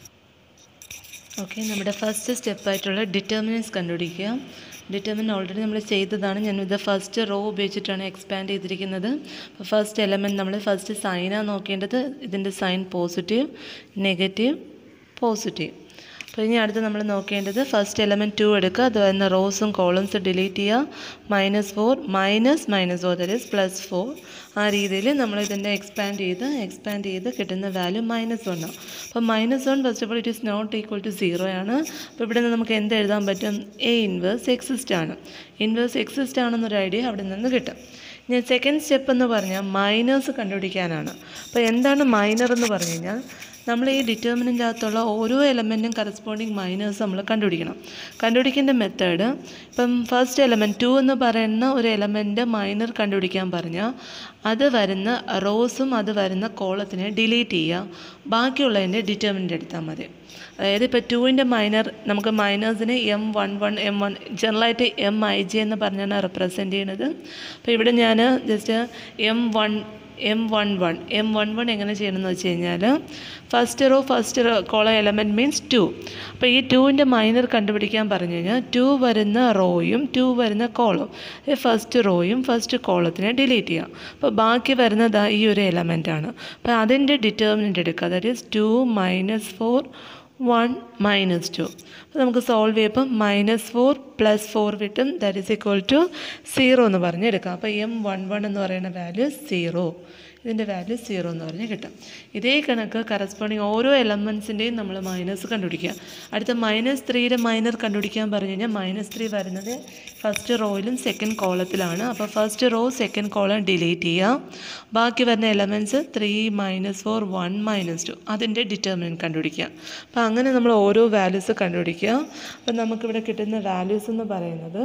ഓക്കെ നമ്മുടെ ഫസ്റ്റ് സ്റ്റെപ്പായിട്ടുള്ള ഡിറ്റർമിനൻസ് കണ്ടുപിടിക്കുക ഡിറ്റർമിൻ ഓൾറെഡി നമ്മൾ ചെയ്തതാണ് ഞാൻ ഇത് ഫസ്റ്റ് റോ ഉപയോഗിച്ചിട്ടാണ് എക്സ്പാൻഡ് ചെയ്തിരിക്കുന്നത് അപ്പോൾ ഫസ്റ്റ് എലമെൻറ്റ് നമ്മൾ ഫസ്റ്റ് സൈനാണ് നോക്കേണ്ടത് ഇതിൻ്റെ സൈൻ പോസിറ്റീവ് നെഗറ്റീവ് പോസിറ്റീവ് അപ്പോൾ ഇനി അടുത്ത് നമ്മൾ നോക്കേണ്ടത് ഫസ്റ്റ് എലമെൻറ്റ് ടു എടുക്കുക അത് വരുന്ന റോസും കോളംസും ഡിലീറ്റ് ചെയ്യുക minus four minus minus four that is plus four ആ രീതിയിൽ നമ്മൾ ഇതിൻ്റെ എക്സ്പാൻഡ് ചെയ്ത് എക്സ്പാൻഡ് ചെയ്ത് കിട്ടുന്ന വാല്യൂ മൈനസ് വൺ ആണ് അപ്പോൾ minus one first of all it is not equal to zero ആണ് അപ്പോൾ ഇവിടെ നിന്ന് നമുക്ക് എന്ത് എഴുതാൻ പറ്റും എ ഇൻവേഴ്സ് എക്സിസ്റ്റ് ആണ് ഇൻവേഴ്സ് എക്സിസ്റ്റ് ആണെന്നൊരു ഐഡിയ അവിടെ നിന്ന് കിട്ടും ഞാൻ സെക്കൻഡ് സ്റ്റെപ്പ് എന്ന് പറഞ്ഞാൽ മൈനേഴ്സ് കണ്ടുപിടിക്കാനാണ് അപ്പോൾ എന്താണ് മൈനർ എന്ന് പറഞ്ഞു കഴിഞ്ഞാൽ നമ്മൾ ഈ ഡിറ്റർമിനൻ്റ് അകത്തുള്ള ഓരോ എലമെൻറ്റും കറസ്പോണ്ടിങ് മൈനേഴ്സ് നമ്മൾ കണ്ടുപിടിക്കണം കണ്ടുപിടിക്കേണ്ട മെത്തേഡ് ഇപ്പം ഫസ്റ്റ് എലമെൻറ്റ് ടു എന്ന് പറയുന്ന ഒരു എലമെൻറ്റ് മൈനർ കണ്ടുപിടിക്കാൻ പറഞ്ഞാൽ അത് വരുന്ന റോസും അത് വരുന്ന കോളത്തിനെ ഡിലീറ്റ് ചെയ്യുക ബാക്കിയുള്ളതിൻ്റെ ഡിറ്റർമിനൻ്റ് എടുത്താൽ മതി അതായത് ഇപ്പോൾ ടുവിൻ്റെ മൈനർ നമുക്ക് മൈനേഴ്സിനെ M one one M one ജനറലായിട്ട് എം ഐ ജെ എന്ന് പറഞ്ഞാണ് റെപ്രസെൻറ്റ് ചെയ്യുന്നത് അപ്പോൾ ഇവിടെ ഞാൻ just M one M one one M one one എങ്ങനെ ചെയ്യണമെന്ന് വെച്ച് കഴിഞ്ഞാൽ first row first row column element means two അപ്പോൾ ഈ ടുവിൻ്റെ മൈനർ കണ്ടുപിടിക്കാൻ പറഞ്ഞു കഴിഞ്ഞാൽ ടു വരുന്ന റോയും ടു വരുന്ന കോളം ഫസ്റ്റ് റോയും ഫസ്റ്റ് കോളത്തിനെ ഡിലീറ്റ് ചെയ്യാം അപ്പോൾ ബാക്കി വരുന്നത് ഈ ഒരു എലമെൻ്റ് ആണ് അപ്പോൾ അതിൻ്റെ ഡിറ്റർമിനൻ്റ് എടുക്കുക that is two minus four one minus two അപ്പോൾ നമുക്ക് സോൾവ് ചെയ്യുമ്പോൾ മൈനസ് ഫോർ പ്ലസ് ഫോർ കിട്ടും that is equal to zero എന്ന് പറഞ്ഞ് എടുക്കാം അപ്പോൾ എം വൺ വൺ എന്ന് പറയുന്ന വാല്യൂ സീറോ ഇതിൻ്റെ വാല്യൂ സീറോ എന്ന് പറഞ്ഞ് കിട്ടും ഇതേ കണക്ക് കറസ്പോണ്ടിങ് ഓരോ എലമെൻസിൻ്റെയും നമ്മൾ മൈനസ് കണ്ടുപിടിക്കുക അടുത്ത മൈനസ് ത്രീയുടെ മൈനർ കണ്ടുപിടിക്കാൻ പറഞ്ഞു കഴിഞ്ഞാൽ മൈനസ് ത്രീ വരുന്നത് ഫസ്റ്റ് റോയിലും സെക്കൻഡ് കോളത്തിലാണ് അപ്പോൾ first row second column delete ചെയ്യുക ബാക്കി വരുന്ന elements three minus four one minus two അതിൻ്റെ ഡിറ്റർമിനൻറ്റ് കണ്ടുപിടിക്കുക അപ്പോൾ അങ്ങനെ നമ്മൾ ഓരോ വാല്യൂസ് കണ്ടുപിടിക്കുക അപ്പോൾ നമുക്കിവിടെ കിട്ടുന്ന വാല്യൂസ് എന്ന് പറയുന്നത്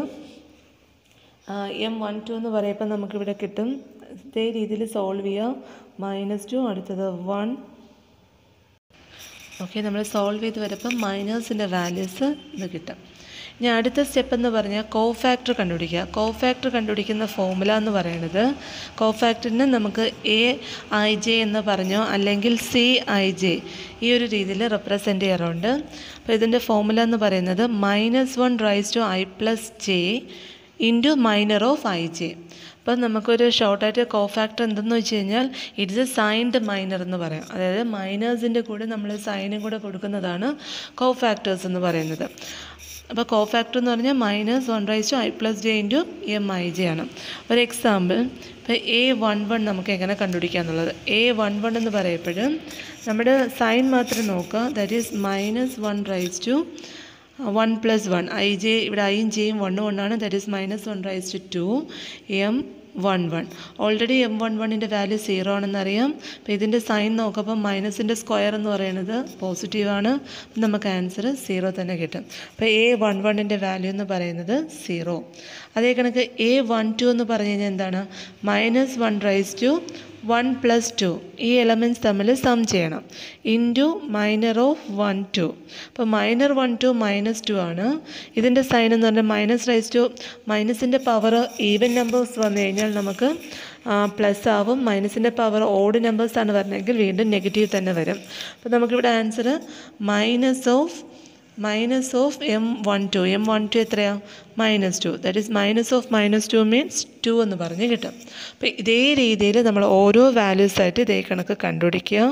എം വൺ ടു എന്ന് പറയുമ്പോൾ നമുക്കിവിടെ കിട്ടും ഇതേ രീതിയിൽ സോൾവ് ചെയ്യുക മൈനസ് ടു അടുത്തത് വൺ ഓക്കെ നമ്മൾ സോൾവ് ചെയ്ത് വരുമ്പോൾ മൈനേഴ്സിൻ്റെ വാല്യൂസ് ഇത് കിട്ടും ഇനി അടുത്ത സ്റ്റെപ്പ് എന്ന് പറഞ്ഞാൽ കോ ഫാക്ടർ കണ്ടുപിടിക്കുക കോ ഫാക്ടർ കണ്ടുപിടിക്കുന്ന ഫോമുല എന്ന് പറയുന്നത് കോ ഫാക്ടറിന് നമുക്ക് എ ഐ ജെ എന്ന് പറഞ്ഞോ അല്ലെങ്കിൽ സി ഐ ജെ ഈ ഒരു രീതിയിൽ റെപ്രസെൻറ്റ് ചെയ്യാറുണ്ട് അപ്പോൾ ഇതിൻ്റെ ഫോമുല എന്ന് പറയുന്നത് minus one raise to I plus J into minor of I J അപ്പം നമുക്കൊരു ഷോർട്ടായിട്ട് കോ ഫാക്ടർ എന്തെന്ന് വെച്ച് കഴിഞ്ഞാൽ ഇറ്റ്സ് എ സൈൻഡ് മൈനർ എന്ന് പറയാം അതായത് മൈനേഴ്സിൻ്റെ കൂടെ നമ്മൾ സൈനും കൂടെ കൊടുക്കുന്നതാണ് കോ ഫാക്ടേഴ്സ് എന്ന് പറയുന്നത് അപ്പോൾ കോ ഫാക്ടർ എന്ന് പറഞ്ഞാൽ minus one raise to I plus J into M I J ആണ് ഒരു എക്സാമ്പിൾ ഇപ്പോൾ എ വൺ വൺ നമുക്ക് എങ്ങനെ കണ്ടുപിടിക്കുക എന്നുള്ളത് എ വൺ വൺ എന്ന് പറയപ്പോഴും നമ്മുടെ സൈൻ മാത്രം നോക്കുക that is minus one raise to one plus one I J ഇവിടെ ഐയും ജെയും വണ്ണും കൊണ്ടാണ് that is minus one raise to two M one one already M one വണ്ണിൻ്റെ വാല്യൂ സീറോ ആണെന്നറിയാം അപ്പോൾ ഇതിൻ്റെ സൈൻ നോക്കുമ്പോൾ മൈനസിൻ്റെ സ്ക്വയർ എന്ന് പറയുന്നത് പോസിറ്റീവാണ് നമുക്ക് ആൻസർ സീറോ തന്നെ കിട്ടും അപ്പോൾ എ വൺ വണ്ണിൻ്റെ വാല്യൂ എന്ന് പറയുന്നത് സീറോ അതേ കണക്ക് എ വൺ ടു എന്ന് പറഞ്ഞു കഴിഞ്ഞാൽ എന്താണ് minus one raise to one plus two ഈ എലമെൻറ്റ്സ് തമ്മിൽ സം ചെയ്യണം into minor of one two അപ്പോൾ minor one two minus two ആണ് ഇതിൻ്റെ സൈൻ എന്ന് പറഞ്ഞാൽ മൈനസ് റൈസ് ടു മൈനസിൻ്റെ പവർ ഈവൻ നമ്പേഴ്സ് വന്നു കഴിഞ്ഞാൽ നമുക്ക് പ്ലസ് ആവും മൈനസിൻ്റെ പവർ ഓഡ് നമ്പേഴ്സാണ് വരണമെങ്കിൽ വീണ്ടും നെഗറ്റീവ് തന്നെ വരും അപ്പോൾ നമുക്കിവിടെ answer minus of minus of M one two M one two എത്രയാണ് minus two that is minus of minus two means two എന്ന് പറഞ്ഞ് കിട്ടും അപ്പോൾ ഇതേ രീതിയിൽ നമ്മൾ ഓരോ വാല്യൂസായിട്ട് ഇതേ കണക്ക് കണ്ടുപിടിക്കുക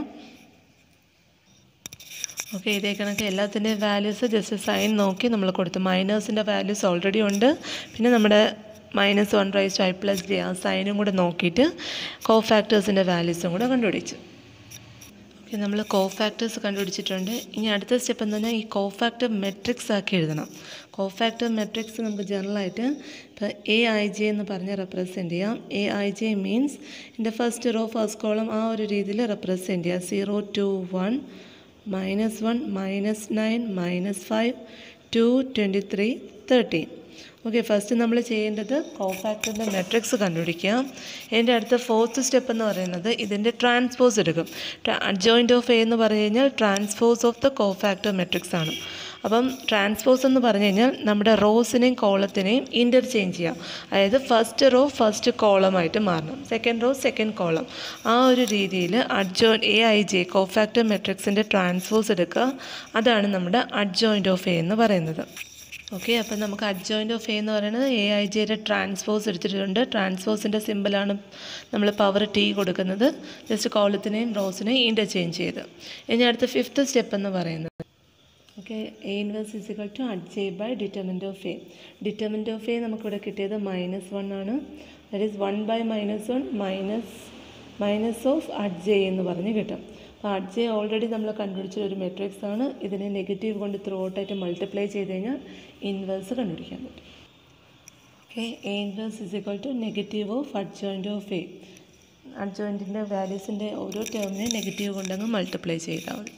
ഓക്കെ ഇതേ കണക്ക് എല്ലാത്തിൻ്റെയും വാല്യൂസ് ജസ്റ്റ് സൈൻ നോക്കി നമ്മൾ കൊടുത്തു മൈനേഴ്സിൻ്റെ വാല്യൂസ് ഓൾറെഡി ഉണ്ട് പിന്നെ നമ്മുടെ minus one raise to I plus G ആ സൈനും കൂടെ നോക്കിയിട്ട് കോ ഫാക്ടേഴ്സിൻ്റെ വാല്യൂസും കൂടെ കണ്ടുപിടിച്ചു ഓക്കെ നമ്മൾ കോ ഫാക്ടേഴ്സ് കണ്ടുപിടിച്ചിട്ടുണ്ട് ഇനി അടുത്ത സ്റ്റെപ്പ് എന്ന് പറഞ്ഞാൽ ഈ കോ ഫാക്ടർ മെട്രിക്സ് ആക്കി എഴുതണം കോ ഫാക്ടർ മെട്രിക്സ് നമുക്ക് ജനറലായിട്ട് ഇപ്പോൾ എ ഐ ജെ എന്ന് പറഞ്ഞ് റെപ്രസെൻറ്റ് ചെയ്യാം എ ഐ ജെ മീൻസ് ഇതിൻ്റെ ഫസ്റ്റ് റോ ഫസ്റ്റ് കോളം ആ ഒരു രീതിയിൽ റെപ്രസെൻറ്റ് ചെയ്യാം zero two one minus one minus nine minus five two twenty three thirteen okay first നമ്മൾ ചെയ്യേണ്ടത് കോഫാക്ടറിൻ്റെ മെട്രിക്സ് കണ്ടുപിടിക്കുക എൻ്റെ അടുത്ത ഫോർത്ത് സ്റ്റെപ്പ് എന്ന് പറയുന്നത് ഇതിൻ്റെ ട്രാൻസ്പോസ് എടുക്കും അഡ്ജോയിൻ്റ് ഓഫ് എ എന്ന് പറഞ്ഞു കഴിഞ്ഞാൽ transpose of the cofactor matrix ആണ് അപ്പം ട്രാൻസ്പോസ് എന്ന് പറഞ്ഞു കഴിഞ്ഞാൽ നമ്മുടെ റോസിനെയും കോളത്തിനെയും ഇൻ്റർചേഞ്ച് ചെയ്യുക അതായത് ഫസ്റ്റ് റോ ഫസ്റ്റ് കോളമായിട്ട് മാറണം സെക്കൻഡ് റോ സെക്കൻഡ് കോളം ആ ഒരു രീതിയിൽ adjoint A I J cofactor മെട്രിക്സിൻ്റെ ട്രാൻസ്പോസ് എടുക്കുക അതാണ് നമ്മുടെ അഡ്ജോയിൻ്റ് ഓഫ് എ എന്ന് പറയുന്നത് ഓക്കെ അപ്പം നമുക്ക് അഡ്ജോയിൻ്റ് ഓഫ് എ എന്ന് പറയുന്നത് എ ഐ ജിയുടെ ട്രാൻസ്പോസ് എടുത്തിട്ടുണ്ട് ട്രാൻസ്പോസിൻ്റെ സിമ്പിളാണ് നമ്മൾ പവർ ടി കൊടുക്കുന്നത് ജസ്റ്റ് കോളത്തിനെയും റോസിനെയും ഇൻ്റർചേഞ്ച് ചെയ്ത് ഇനി അടുത്ത ഫിഫ്ത്ത് സ്റ്റെപ്പ് എന്ന് പറയുന്നത് okay A inverse is equal to adj by determinant of A determinant of A നമുക്കിവിടെ കിട്ടിയത് മൈനസ് വൺ ആണ് that is one by minus one minus minus of adj എന്ന് പറഞ്ഞ് കിട്ടും അപ്പോൾ അഡ്ജെ ഓൾറെഡി നമ്മൾ കണ്ടുപിടിച്ച ഒരു മെട്രിക്സ് ആണ് ഇതിനെ നെഗറ്റീവ് കൊണ്ട് ത്രൂ ഔട്ടായിട്ട് മൾട്ടിപ്ലൈ ചെയ്ത് കഴിഞ്ഞാൽ ഇൻവേഴ്സ് കണ്ടുപിടിക്കാൻ പറ്റും okay A inverse is equal to negative of adjoint of A അഡ്ജോയിൻറ്റിൻ്റെ വാല്യൂസിൻ്റെ ഓരോ ടേമിനെ നെഗറ്റീവ് കൊണ്ടങ്ങ് മൾട്ടിപ്ലൈ ചെയ്താൽ മതി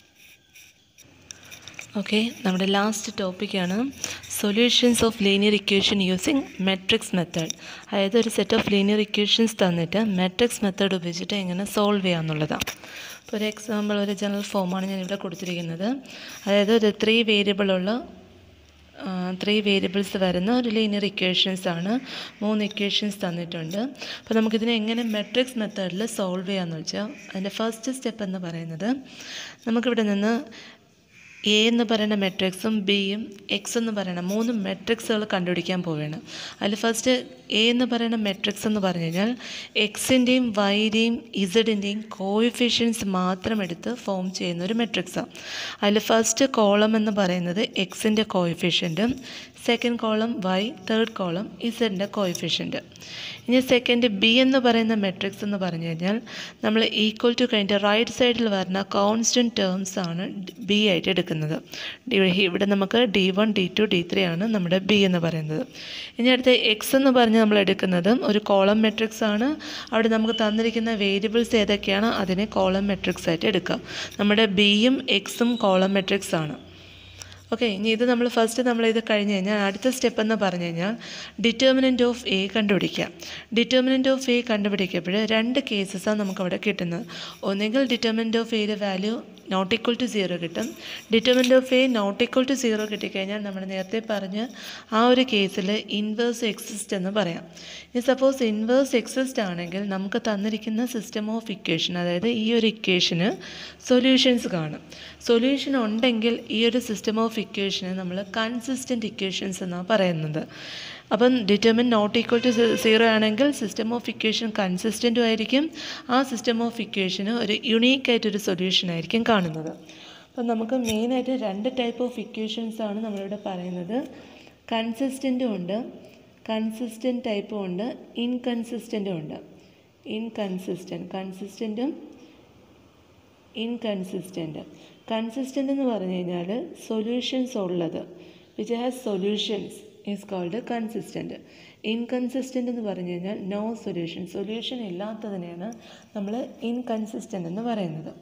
ഓക്കെ നമ്മുടെ ലാസ്റ്റ് ടോപ്പിക്കാണ് solutions of linear equation using matrix method അതായത് ഒരു സെറ്റ് ഓഫ് ലീനിയർ ഇക്വേഷൻസ് തന്നിട്ട് മെട്രിക്സ് മെത്തേഡ് ഉപയോഗിച്ചിട്ട് എങ്ങനെ സോൾവ് ചെയ്യാമെന്നുള്ളതാണ് ഇപ്പോൾ ഒരു എക്സാമ്പിൾ ഒരു ജനറൽ ഫോമാണ് ഞാൻ ഇവിടെ കൊടുത്തിരിക്കുന്നത് അതായത് ഒരു ത്രീ വേരിയബിളുള്ള ത്രീ വേരിയബിൾസ് വരുന്ന ഒരു ലീനിയർ ഇക്വേഷൻസ് ആണ് മൂന്ന് ഇക്വേഷൻസ് തന്നിട്ടുണ്ട് അപ്പോൾ നമുക്കിതിനെ എങ്ങനെ മെട്രിക്സ് മെത്തേഡിൽ സോൾവ് ചെയ്യാമെന്ന് വെച്ചാൽ അതിൻ്റെ ഫസ്റ്റ് സ്റ്റെപ്പ് എന്ന് പറയുന്നത് നമുക്കിവിടെ നിന്ന് എ എന്ന് പറയുന്ന മെട്രിക്സും ബിയും എക്സ് എന്ന് പറയുന്ന മൂന്ന് മെട്രിക്സുകൾ കണ്ടുപിടിക്കാൻ പോവുകയാണ് അതിൽ ഫസ്റ്റ് എ എന്ന് പറയുന്ന മെട്രിക്സ് എന്ന് പറഞ്ഞു കഴിഞ്ഞാൽ എക്സിൻ്റെയും വൈയുടെയും ഇസഡിൻ്റെയും കോയിഫിഷ്യൻസ് മാത്രം എടുത്ത് ഫോം ചെയ്യുന്ന ഒരു മെട്രിക്സാണ് അതിൽ ഫസ്റ്റ് കോളം എന്ന് പറയുന്നത് എക്സിൻ്റെ കോയിഫിഷ്യൻറ്റും second column y third column ഇസഡിൻ്റെ കോയിഫിഷ്യൻറ്റ് ഇനി സെക്കൻഡ് ബി എന്ന് പറയുന്ന മെട്രിക്സ് എന്ന് പറഞ്ഞു കഴിഞ്ഞാൽ നമ്മൾ ഈക്വൽ ടു കഴിഞ്ഞിട്ട് റൈറ്റ് സൈഡിൽ വരുന്ന കോൺസ്റ്റൻറ്റ് ടേംസ് ആണ് ബി ആയിട്ട് എടുക്കുന്നത് ഇവിടെ നമുക്ക് D one D two D three ആണ് നമ്മുടെ ബി എന്ന് പറയുന്നത് ഇനി അടുത്ത എക്സ് എന്ന് പറഞ്ഞ് നമ്മൾ എടുക്കുന്നതും ഒരു കോളം മെട്രിക്സ് ആണ് അവിടെ നമുക്ക് തന്നിരിക്കുന്ന വേരിയബിൾസ് ഏതൊക്കെയാണ് അതിനെ കോളം മെട്രിക്സ് ആയിട്ട് എടുക്കുക നമ്മുടെ ബിയും എക്സും കോളം മെട്രിക്സ് ആണ് ഓക്കെ ഇനി ഇത് നമ്മൾ ഫസ്റ്റ് നമ്മൾ ഇത് കഴിഞ്ഞ് കഴിഞ്ഞാൽ അടുത്ത സ്റ്റെപ്പ് എന്ന് പറഞ്ഞു കഴിഞ്ഞാൽ ഡിറ്റർമിനൻറ്റ് ഓഫ് എ കണ്ടുപിടിക്കുക ഡിറ്റർമിനൻറ്റ് ഓഫ് എ കണ്ടുപിടിക്കുമ്പോൾ രണ്ട് കേസസാണ് നമുക്കവിടെ കിട്ടുന്നത് ഒന്നുകിൽ ഡിറ്റർമിനൻറ്റ് ഓഫ് എയുടെ value not equal to zero കിട്ടും determinant of A not equal to zero കിട്ടിക്കഴിഞ്ഞാൽ നമ്മൾ നേരത്തെ പറഞ്ഞ ആ ഒരു കേസിൽ ഇൻവേഴ്സ് എക്സിസ്റ്റ് എന്ന് പറയാം ഇനി സപ്പോസ് ഇൻവേഴ്സ് എക്സിസ്റ്റ് ആണെങ്കിൽ നമുക്ക് തന്നിരിക്കുന്ന സിസ്റ്റം ഓഫ് ഇക്വേഷൻ അതായത് ഈ ഒരു ഇക്വേഷന് സൊല്യൂഷൻസ് കാണും സൊല്യൂഷൻ ഉണ്ടെങ്കിൽ ഈ ഒരു സിസ്റ്റം ഓഫ് ഇക്വേഷന് നമ്മൾ കൺസിസ്റ്റൻറ്റ് ഇക്വേഷൻസ് എന്നാണ് പറയുന്നത് അപ്പം determinant not equal to zero ആണെങ്കിൽ സിസ്റ്റം ഓഫ് ഇക്വേഷൻ കൺസിസ്റ്റൻറ്റും ആയിരിക്കും ആ സിസ്റ്റം ഓഫ് ഇക്വേഷന് ഒരു യുണീക്കായിട്ടൊരു സൊല്യൂഷൻ ആയിരിക്കും കാണുന്നത് അപ്പം നമുക്ക് മെയിനായിട്ട് രണ്ട് ടൈപ്പ് ഓഫ് ഇക്വേഷൻസ് ആണ് നമ്മളിവിടെ പറയുന്നത് കൺസിസ്റ്റൻറ്റും ഉണ്ട് കൺസിസ്റ്റൻറ്റ് ടൈപ്പും ഉണ്ട് ഇൻകൺസിസ്റ്റൻറ്റും ഉണ്ട് ഇൻകൺസിസ്റ്റൻറ്റ് കൺസിസ്റ്റൻറ്റും ഇൻകൺസിസ്റ്റൻറ്റ് കൺസിസ്റ്റൻ്റ് എന്ന് പറഞ്ഞു കഴിഞ്ഞാൽ സൊല്യൂഷൻസ് ഉള്ളത് which has solutions is called consistent inconsistent എന്ന് പറഞ്ഞു കഴിഞ്ഞാൽ നോ സൊല്യൂഷൻ സൊല്യൂഷൻ ഇല്ലാത്തതിനെയാണ് നമ്മൾ ഇൻകൺസിസ്റ്റൻ്റ് എന്ന് പറയുന്നത്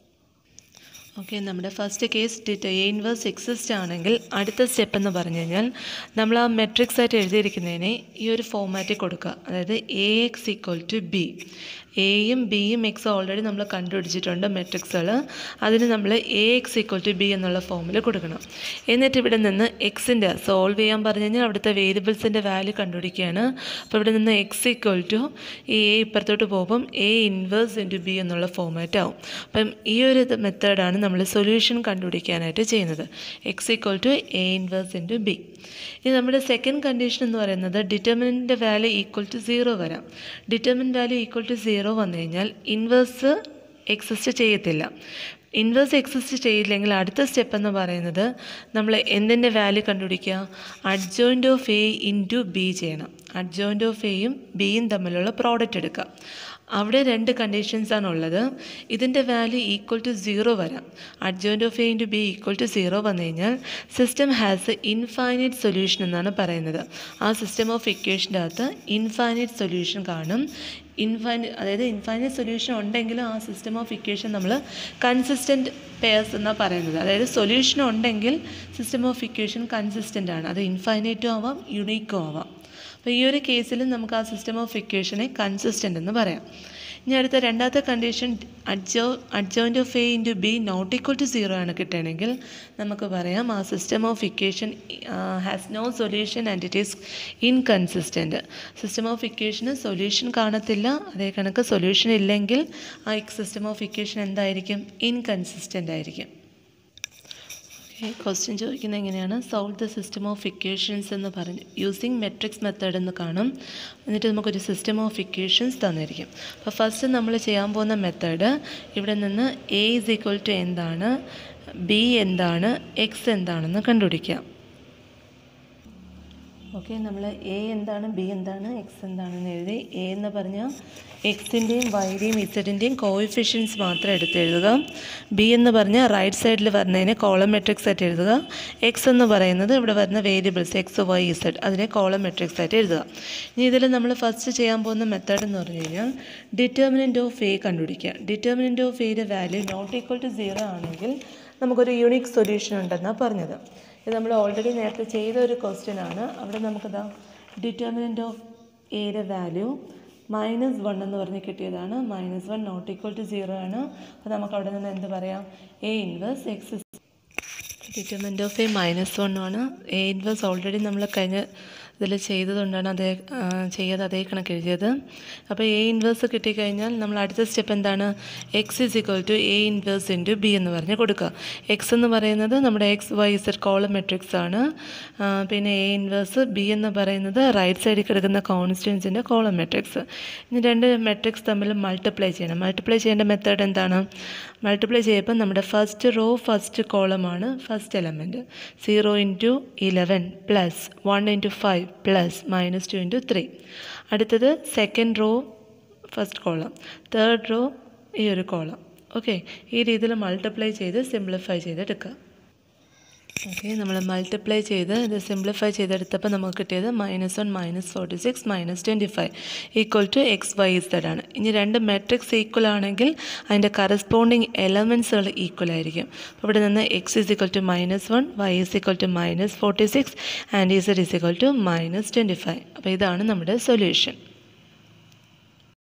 ഓക്കെ നമ്മുടെ ഫസ്റ്റ് കേസ് ഡിറ്റ എ ഇൻവേഴ്സ് എക്സിസ്റ്റ് ആണെങ്കിൽ അടുത്ത സ്റ്റെപ്പ് എന്ന് പറഞ്ഞു കഴിഞ്ഞാൽ നമ്മൾ ആ മെട്രിക്സ് ആയിട്ട് എഴുതിയിരിക്കുന്നതിനെ ഈ ഒരു ഫോമാറ്റിൽ കൊടുക്കുക അതായത് A X equal to B എയും ബിയും എക്സും ഓൾറെഡി നമ്മൾ കണ്ടുപിടിച്ചിട്ടുണ്ട് മെട്രിക്സുകൾ അതിന് നമ്മൾ A X equal to B എന്നുള്ള ഫോമിൽ കൊടുക്കണം എന്നിട്ട് ഇവിടെ നിന്ന് എക്സിൻ്റെ സോൾവ് ചെയ്യാൻ പറഞ്ഞു കഴിഞ്ഞാൽ അവിടുത്തെ വേരിയബിൾസിൻ്റെ വാല്യൂ കണ്ടുപിടിക്കുകയാണ് അപ്പോൾ ഇവിടെ നിന്ന് എക്സ് ഈക്വൽ ടു ഈ എ ഇപ്പുറത്തോട്ട് പോകുമ്പം എ ഇൻവേഴ്സ് ഇൻറ്റു ബി എന്നുള്ള ഫോമാറ്റ് ആവും അപ്പം ഈ ഒരു മെത്തേഡാണ് നമ്മൾ സൊല്യൂഷൻ കണ്ടുപിടിക്കാനായിട്ട് ചെയ്യുന്നത് X equal to A inverse into B ഇനി നമ്മുടെ സെക്കൻഡ് കണ്ടീഷൻ എന്ന് പറയുന്നത് determinant value equal to zero വരാം determinant value equal to zero വന്നു കഴിഞ്ഞാൽ ഇൻവേഴ്സ് എക്സിസ്റ്റ് ചെയ്യത്തില്ല ഇൻവേഴ്സ് എക്സിസ്റ്റ് ചെയ്യില്ലെങ്കിൽ അടുത്ത സ്റ്റെപ്പ് എന്ന് പറയുന്നത് നമ്മൾ എന്തിൻ്റെ വാല്യൂ കണ്ടുപിടിക്കുക adjoint of A into B ചെയ്യണം അഡ്ജോയിൻ്റ് ഓഫ് എയും ബിയും തമ്മിലുള്ള പ്രോഡക്റ്റ് എടുക്കുക അവിടെ രണ്ട് കണ്ടീഷൻസാണ് ഉള്ളത് ഇതിൻ്റെ വാല്യൂ ഈക്വൽ ടു സീറോ വരാം adjoint of A into B equal to zero വന്നു കഴിഞ്ഞാൽ സിസ്റ്റം ഹാസ് ഇൻഫൈനൈറ്റ് സൊല്യൂഷൻ എന്നാണ് പറയുന്നത് ആ സിസ്റ്റം ഓഫ് ഇക്വേഷൻ്റെ അകത്ത് ഇൻഫൈനൈറ്റ് സൊല്യൂഷൻ കാണും ഇൻഫൈന അതായത് ഇൻഫൈനൈറ്റ് സൊല്യൂഷൻ ഉണ്ടെങ്കിലും ആ സിസ്റ്റം ഓഫ് ഇക്വേഷൻ നമ്മൾ കൺസിസ്റ്റൻറ്റ് പെയർസ് എന്നാണ് പറയുന്നത് അതായത് സൊല്യൂഷൻ ഉണ്ടെങ്കിൽ സിസ്റ്റം ഓഫ് ഇക്വേഷൻ കൺസിസ്റ്റൻ്റ് ആണ് അത് ഇൻഫൈനൈറ്റും ആവാം യുണീക്കും ആവാം അപ്പോൾ ഈ ഒരു കേസിൽ നമുക്ക് ആ സിസ്റ്റം ഓഫ് ഇക്വേഷനെ കൺസിസ്റ്റൻ്റ് എന്ന് പറയാം ഇനി അടുത്ത രണ്ടാമത്തെ കണ്ടീഷൻ അഡ്ജോ adjoint of A into B not equal to zero ആണ് കിട്ടണമെങ്കിൽ നമുക്ക് പറയാം ആ system of equation has no solution and it is inconsistent system of ഇക്വേഷന് സൊല്യൂഷൻ കാണത്തില്ല അതേ കണക്ക് സൊല്യൂഷൻ ഇല്ലെങ്കിൽ ആ സിസ്റ്റം ഓഫ് ഇക്വേഷൻ എന്തായിരിക്കും ഇൻകൺസിസ്റ്റൻ്റ് ആയിരിക്കും ക്വസ്റ്റ്യൻ ചോദിക്കുന്നത് എങ്ങനെയാണ് solve the system of equations എന്ന് പറഞ്ഞ് യൂസിങ് മെട്രിക്സ് മെത്തേഡ് എന്ന് കാണും എന്നിട്ട് നമുക്കൊരു സിസ്റ്റം ഓഫ് ഇക്വേഷൻസ് തന്നിരിക്കും അപ്പോൾ ഫസ്റ്റ് നമ്മൾ ചെയ്യാൻ പോകുന്ന മെത്തേഡ് ഇവിടെ നിന്ന് എ ഇസ് ഈക്വൽ ടു എന്താണ് ബി എന്താണ് എക്സ് എന്താണെന്ന് കണ്ടുപിടിക്കാം ഓക്കെ നമ്മൾ എ എന്താണ് ബി എന്താണ് എക്സ് എന്താണെന്ന് എഴുതി എ എന്ന് പറഞ്ഞാൽ എക്സിൻ്റെയും വൈയുടെയും ഇസഡിൻ്റെയും കോയിഫിഷ്യൻസ് മാത്രം എടുത്ത് എഴുതുക ബി എന്ന് പറഞ്ഞാൽ റൈറ്റ് സൈഡിൽ വരുന്നതിനെ കോളം മെട്രിക്സ് ആയിട്ട് എഴുതുക എക്സ് എന്ന് പറയുന്നത് ഇവിടെ വരുന്ന വേരിയബിൾസ് എക്സ് വൈ ഇസഡ് അതിനെ കോളം മെട്രിക്സ് ആയിട്ട് എഴുതുക ഇനി ഇതിൽ നമ്മൾ ഫസ്റ്റ് ചെയ്യാൻ പോകുന്ന മെത്തേഡ് എന്ന് പറഞ്ഞു കഴിഞ്ഞാൽ ഡിറ്റർമിനൻ്റ് ഓഫ് എ കണ്ടുപിടിക്കുക ഡിറ്റർമിനൻ്റ് ഓഫ് എയുടെ value not equal to zero ആണെങ്കിൽ നമുക്കൊരു യൂണിക് സൊല്യൂഷൻ ഉണ്ടെന്നാണ് പറഞ്ഞത് ഇത് നമ്മൾ ഓൾറെഡി നേരത്തെ ചെയ്ത ഒരു ക്വസ്റ്റ്യൻ ആണ് അവിടെ നമുക്കിതാ ഡിറ്റർമിനൻ്റ് ഓഫ് എയുടെ വാല്യൂ മൈനസ് വൺ എന്ന് പറഞ്ഞ് കിട്ടിയതാണ് minus one not equal to zero ആണ് അപ്പോൾ നമുക്ക് അവിടെ നിന്ന് എന്ത് പറയാം A inverse X determinant of A minus one ആണ് എ ഇൻവേഴ്സ് ഓൾറെഡി നമ്മൾ കഴിഞ്ഞ ഇതിൽ ചെയ്തതുകൊണ്ടാണ് അതേ ആ, ചെയ്യാതെ അതേ കണക്ക് എഴുതിയത് അപ്പോൾ എ ഇൻവേഴ്സ് കിട്ടിക്കഴിഞ്ഞാൽ നമ്മൾ അടുത്ത സ്റ്റെപ്പ് എന്താണ് X is equal to A inverse into B എന്ന് പറഞ്ഞ് കൊടുക്കുക എക്സ് എന്ന് പറയുന്നത് നമ്മുടെ X Y Z column matrix ആണ് ആ, പിന്നെ എ ഇൻവേഴ്സ് ബി എന്ന് പറയുന്നത് റൈറ്റ് സൈഡിൽ കിടക്കുന്ന കോൺസ്റ്റൻസിൻ്റെ കോളം മെട്രിക്സ് ഇനി രണ്ട് മെട്രിക്സ് തമ്മിൽ മൾട്ടിപ്ലൈ ചെയ്യണം മൾട്ടിപ്ലൈ ചെയ്യേണ്ട മെത്തേഡ് എന്താണ് മൾട്ടിപ്ലൈ ചെയ്യുമ്പോൾ നമ്മുടെ ഫസ്റ്റ് റോ ഫസ്റ്റ് കോളമാണ് first element zero into eleven plus one into five plus minus two into three അടുത്തത് second row first column third row ഈ ഒരു കോളം ഓക്കെ ഈ രീതിയിൽ മൾട്ടിപ്ലൈ ചെയ്ത് സിംപ്ലിഫൈ ചെയ്തെടുക്കുക ഓക്കെ നമ്മൾ മൾട്ടിപ്ലൈ ചെയ്ത് ഇത് സിംപ്ലിഫൈ ചെയ്തെടുത്തപ്പോൾ നമുക്ക് കിട്ടിയത് minus one minus forty six minus twenty five equal to X Y Z ആണ് ഇനി രണ്ട് മെട്രിക്സ് ഈക്വൽ ആണെങ്കിൽ അതിൻ്റെ കറസ്പോണ്ടിങ് എലമെൻസുകൾ ഈക്വൽ ആയിരിക്കും അപ്പോൾ ഇവിടെ നിന്ന് X is equal to minus one Y is equal to minus forty six and Z is equal to minus twenty five അപ്പോൾ ഇതാണ് നമ്മുടെ സൊല്യൂഷൻ